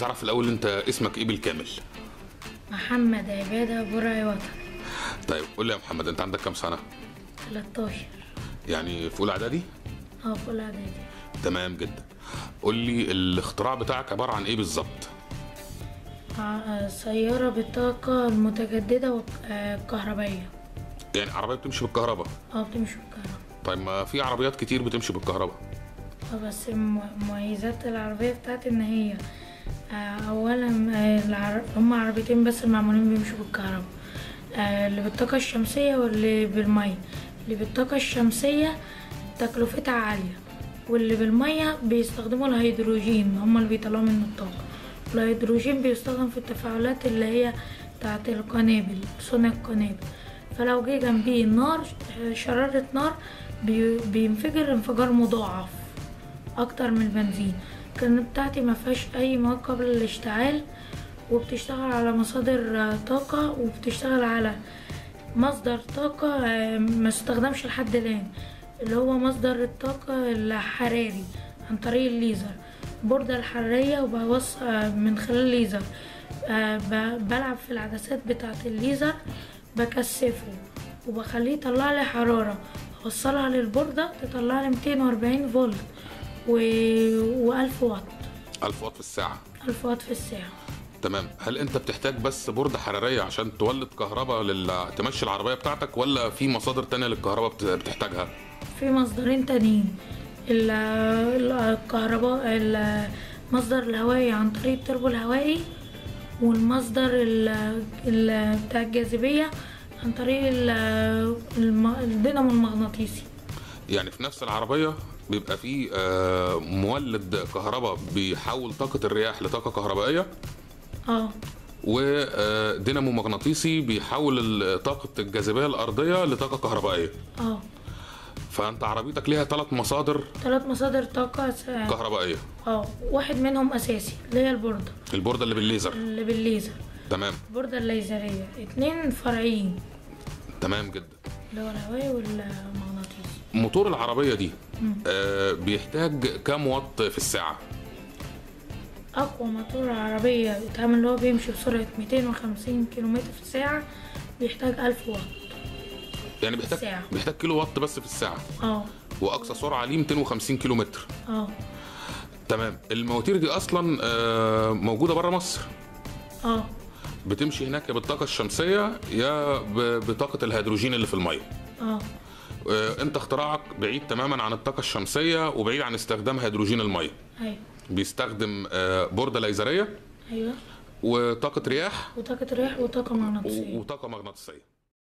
عايز اعرف الاول انت اسمك ايه بالكامل محمد عبادة برعي وطني طيب قول لي يا محمد انت عندك كام سنه 13 يعني في اولى اعدادي اه في أولى إعدادي تمام جدا قول لي الاختراع بتاعك عباره عن ايه بالظبط ع- سيارة بالطاقة المتجددة والكهربائية يعني عربيه بتمشي بالكهرباء اه بتمشي بالكهرباء طيب ما في عربيات كتير بتمشي بالكهرباء اه بس م- مميزات العربية بتاعتي إن هي آه، أولا آه، العر... هما عربيتين بس المعمولين بيمشوا بالكهرباء آه، اللي بالطاقة الشمسية واللي بالمية اللي بالطاقة الشمسية تكلفتها عالية واللي بالمية بيستخدموا الهيدروجين هما اللي بيطلعوا منه الطاقة الهيدروجين بيستخدم في التفاعلات اللي هي بتاعت القنابل صنع القنابل فلو جه جنبيه نار شرارة نار بي- بينفجر انفجار مضاعف اكتر من البنزين الكرنة بتاعتي ما فيهاش اي مواد قبل الاشتعال وبتشتغل على مصادر آه، طاقة وبتشتغل على مصدر طاقة آه، ما استخدمش لحد الآن اللي هو مصدر الطاقة الحراري عن طريق الليزر البوردة الحرارية وبوص آه، من خلال الليزر آه، ب- بلعب في العدسات بتاعة الليزر بكثفه وبخليه يطلع لي حرارة اوصلها للبوردة تطلع لي 240 فولت و... و1000 واط 1000 واط في الساعه 1000 واط في الساعة تمام هل انت بتحتاج بس بوردة حرارية عشان تولد كهرباء لل... تمشي العربية بتاعتك ولا في مصادر تانية للكهرباء بت- بتحتاجها في مصدرين تانيين ال- ال- الكهرباء المصدر الهوائي عن طريق التربو الهوائي والمصدر ال- ال- بتاع الجاذبية عن طريق ال- الم- الدينامو المغناطيسي يعني في نفس العربية بيبقى في آه، مولد كهرباء بيحول طاقة الرياح لطاقة كهربائية اه ودينامو مغناطيسي بيحول ال- طاقة الجاذبية الأرضية لطاقة كهربائية اه فأنت عربيتك ليها ثلاث مصادر ثلاث مصادر طاقة س- كهربائية اه واحد منهم أساسي اللي هي البوردة البوردة اللي بالليزر اللي بالليزر تمام البوردة الليزرية اتنين فرعيين تمام جدا اللي هو الهوائي والمغناطيسي موتور العربية دي آه، بيحتاج كام واط في الساعة أقوى موتور عربية بيتعمل اللي هو بيمشي بسرعة 250 كيلومتر في الساعة بيحتاج 1000 واط يعني بيحتاج ساعة. بيحتاج كيلو واط بس في الساعة اه واقصى سرعه ليه 250 كيلو متر اه تمام المواتير دي اصلا آه، موجوده بره مصر اه بتمشي هناك يا بالطاقه الشمسيه يا ب- بطاقه الهيدروجين اللي في الميه اه آه، انت اختراعك بعيد تماما عن الطاقه الشمسيه وبعيد عن استخدام هيدروجين الميه ايوه بيستخدم آه، بورده ليزريه ايوه وطاقه رياح وطاقة رياح وطاقة و- مغناطيسية وطاقه مغناطيسيه